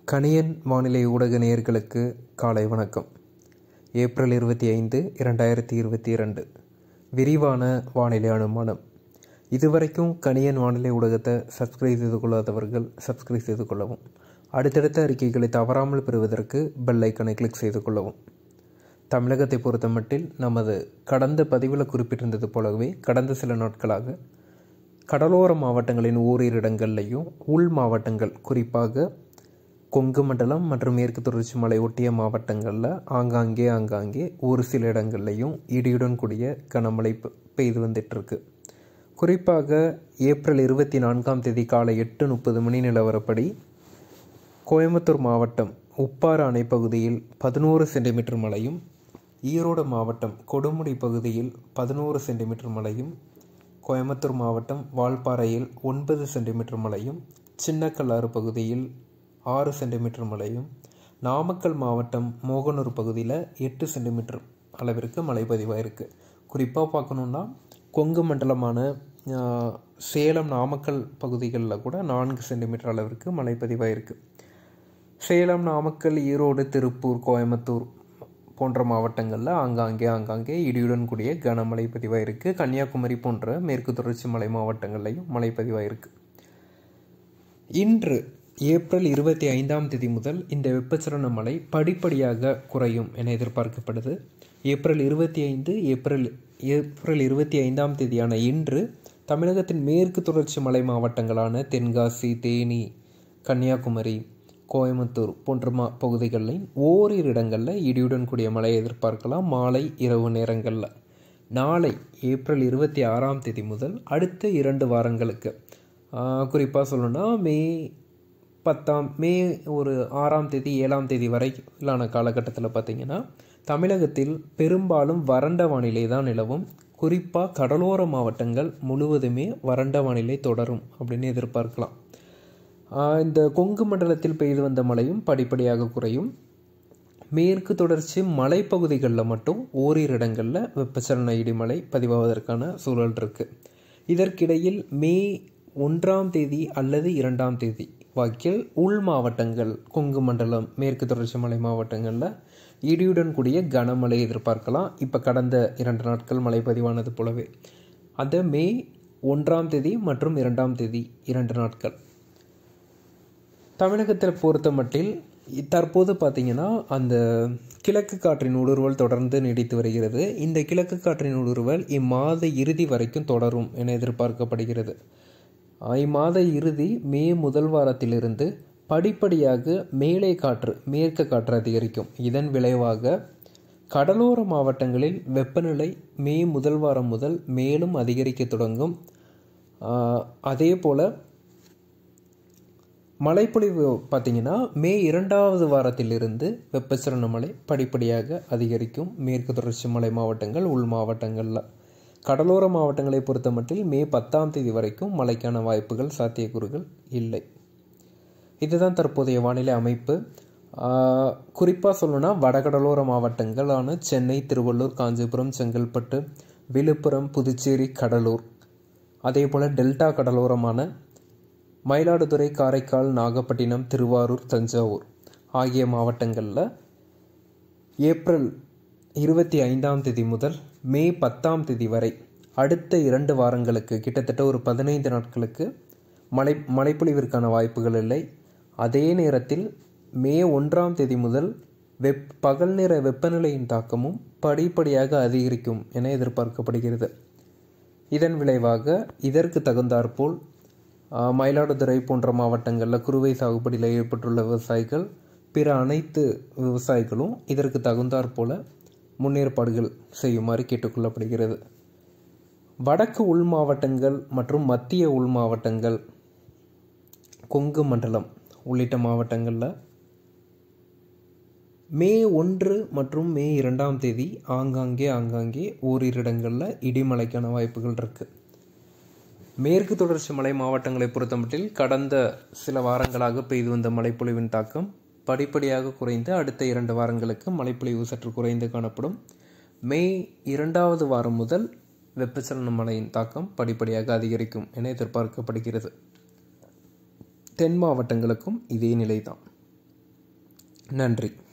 கணியன் வானிலை ஊடக நேயர்களுக்கு காலை வணக்கம் ஏப்ரல் இருபத்தி ஐந்து இரண்டாயிரத்தி இருபத்தி இரண்டு விரிவான வானிலை அனுமானம் இதுவரைக்கும் கணியன் வானிலை ஊடகத்தை சப்ஸ்கிரைப் செய்து கொள்ளாதவர்கள் சப்ஸ்கிரைப் செய்து கொள்ளவும் அடுத்தடுத்த அறிக்கைகளை தவறாமல் பெறுவதற்கு பெல் ஐக்கனை கிளிக் செய்து கொள்ளவும் தமிழகத்தை பொறுத்தமட்டில் நமது கடந்த பதிவில் குறிப்பிட்டிருந்தது போலவே கடந்த சில நாட்களாக கடலோர மாவட்டங்களின் ஓரிரு இடங்கள்லையும் உள் மாவட்டங்கள் குறிப்பாக கொங்கு மண்டலம் மற்றும் மேற்கு தொடர்ச்சி மலை ஒட்டிய மாவட்டங்களில் ஆங்காங்கே ஆங்காங்கே ஒரு சில இடங்கள்லையும் இடியுடன் கூடிய கனமழை பெ- பெய்து வந்துட்டுருக்கு குறிப்பாக ஏப்ரல் இருபத்தி நான்காம் தேதி காலை எட்டு முப்பது மணி நிலவரப்படி கோயம்புத்தூர் மாவட்டம் உப்பாறு அணை பகுதியில் பதினோரு சென்டிமீட்டர் மழையும் ஈரோடு மாவட்டம் கொடுமுடி பகுதியில் பதினோரு சென்டிமீட்டர் மழையும் கோயம்புத்தூர் மாவட்டம் வால்பாறையில் ஒன்பது சென்டிமீட்டர் மழையும் சின்னக்கல்லாறு பகுதியில் ஆறு சென்டிமீட்டர் மழையும் நாமக்கல் மாவட்டம் மோகனூர் பகுதியில் எட்டு சென்டிமீட்டர் அளவிற்கு மழை பதிவாயிருக்கு குறிப்பாக பார்க்கணுன்னா கொங்கு மண்டலமான ஆஹ், சேலம் நாமக்கல் பகுதிகளில் கூட நான்கு சென்டிமீட்டர் அளவிற்கு மழை பதிவாயிருக்கு சேலம் நாமக்கல் ஈரோடு திருப்பூர் கோயம்புத்தூர் போன்ற மாவட்டங்களில் ஆங்காங்கே ஆங்காங்கே இடியுடன் கூடிய கனமழை பதிவாயிருக்கு கன்னியாகுமரி போன்ற மேற்கு தொடர்ச்சி மலை மாவட்டங்கள்லையும் மழை பதிவாயிருக்கு இன்று ஏப்ரல் இருபத்தி ஐந்தாம் தேதி முதல் இந்த வெப்பச்சலன மழை படிப்படியாக குறையும் என எதிர்பார்க்கப்படுது ஏப்ரல் இருபத்தி ஐந்து ஏப்ரல் ஏப்ரல் இருபத்தி ஐந்தாம் தேதியான இன்று தமிழகத்தின் மேற்கு தொடர்ச்சி மலை மாவட்டங்களான தென்காசி தேனி கன்னியாகுமரி கோயம்புத்தூர் போன்ற மா பகுதிகளில் ஓரிரு இடங்களில் இடியுடன் கூடிய மழை எதிர்பார்க்கலாம் மாலை இரவு நேரங்களில் நாளை ஏப்ரல் இருபத்தி ஆறாம் தேதி முதல் அடுத்த இரண்டு வாரங்களுக்கு குறிப்பாக சொல்லணும்னா மே பத்தாம் மே ஒரு ஆறாம் தேதி ஏழாம் தேதி வரையிலான காலகட்டத்தில் பார்த்தீங்கன்னா தமிழகத்தில் பெரும்பாலும் வறண்ட வானிலை தான் நிலவும் குறிப்பாக கடலோர மாவட்டங்கள் முழுவதுமே வறண்ட வானிலை தொடரும் அப்படின்னு எதிர்பார்க்கலாம் ஆஹ் இந்த கொங்கு மண்டலத்தில் பெய்து வந்த மழையும் படிப்படியாக குறையும் மேற்கு தொடர்ச்சி மலைப்பகுதிகளில் மட்டும் ஓரிரு இடங்களில் வெப்பச்சலன இடிமழை பதிவாவதற்கான சூழல் இருக்கு இதற்கிடையில் மே ஒன்றாம் தேதி அல்லது இரண்டாம் தேதி வாக்கில் உள் மாவட்டங்கள் கொங்கு மண்டலம் மேற்கு தொடர்ச்சி மலை மாவட்டங்களில் இடியுடன் கூடிய கனமழை எதிர்பார்க்கலாம் இப்போ கடந்த இரண்டு நாட்கள் மழை பதிவானது போலவே அந்த மே ஒன்றாம் தேதி மற்றும் இரண்டாம் தேதி இரண்டு நாட்கள் தமிழகத்தில் பொறுத்த மட்டில் தற்போது பார்த்தீங்கன்னா அந்த கிழக்கு காற்றின் ஊடுருவல் தொடர்ந்து நீடித்து வருகிறது இந்த கிழக்கு காற்றின் ஊடுருவல் இம்மாத இறுதி வரைக்கும் தொடரும் என எதிர்பார்க்கப்படுகிறது ஆஹ் இம்மாத இறுதி மே முதல் வாரத்திலிருந்து படிப்படியாக மேலே காற்று மேற்கு காற்று அதிகரிக்கும் இதன் விளைவாக கடலோர மாவட்டங்களில் வெப்பநிலை மே முதல் வாரம் முதல் மேலும் அதிகரிக்க தொடங்கும் ஆஹ் அதே போல் மழைப்பொழிவு பார்த்தீங்கன்னா மே இரண்டாவது வாரத்திலிருந்து வெப்பச்சலன மழை படிப்படியாக அதிகரிக்கும் மேற்கு தொடர்ச்சி மலை மாவட்டங்கள் உள் மாவட்டங்களில் கடலோர மாவட்டங்களை பொறுத்தமட்டில் மே பத்தாம் தேதி வரைக்கும் மழைக்கான வாய்ப்புகள் சாத்தியக்கூறுகள் இல்லை இதுதான் தற்போதைய வானிலை அமைப்பு குறிப்பாக சொல்லணும்னா வடகடலோர மாவட்டங்களான சென்னை திருவள்ளூர் காஞ்சிபுரம் செங்கல்பட்டு விழுப்புரம் புதுச்சேரி கடலூர் அதே போல் டெல்டா கடலோரமான மயிலாடுதுறை காரைக்கால் நாகப்பட்டினம் திருவாரூர் தஞ்சாவூர் ஆகிய மாவட்டங்களில் ஏப்ரல் இருபத்தி ஐந்தாம் தேதி முதல் மே பத்தாம் தேதி வரை அடுத்த இரண்டு வாரங்களுக்கு கிட்டத்தட்ட ஒரு பதினைந்து நாட்களுக்கு மழை மழைப்பொழிவிற்கான வாய்ப்புகள் இல்லை அதே நேரத்தில் மே ஒன்றாம் தேதி முதல் வெப் பகல் நேர வெப்பநிலையின் தாக்கமும் படிப்படியாக அதிகரிக்கும் என எதிர்பார்க்கப்படுகிறது இதன் விளைவாக இதற்கு தகுந்தாற்போல் ஆஹ், மயிலாடுதுறை போன்ற மாவட்டங்களில் குறுவை சாகுபடியில் ஈடுபட்டுள்ள விவசாயிகள் பிற அனைத்து விவசாயிகளும் இதற்கு தகுந்தாற்போல முன்னேற்பாடுகள் செய்யுமாறு கேட்டுக்கொள்ளப்படுகிறது வடக்கு உள் மாவட்டங்கள் மற்றும் மத்திய உள் மாவட்டங்கள் கொங்கு மண்டலம் உள்ளிட்ட மாவட்டங்களில் மே ஒன்று மற்றும் மே இரண்டாம் தேதி ஆங்காங்கே ஆங்காங்கே ஓரிரு இடங்களில் இடிமழைக்கான வாய்ப்புகள் இருக்குது மேற்கு தொடர்ச்சி மலை மாவட்டங்களை பொறுத்தமட்டில் கடந்த சில வாரங்களாக பெய்து வந்த மழைப்பொழிவின் தாக்கம் படிப்படியாக குறைந்து அடுத்த இரண்டு வாரங்களுக்கு மழைப்பொழிவு சற்று குறைந்து காணப்படும் மே இரண்டாவது வாரம் முதல் வெப்பச்சலன மழையின் தாக்கம் படிப்படியாக அதிகரிக்கும் என எதிர்பார்க்கப்படுகிறது தென் மாவட்டங்களுக்கும் இதே நிலைதான் நன்றி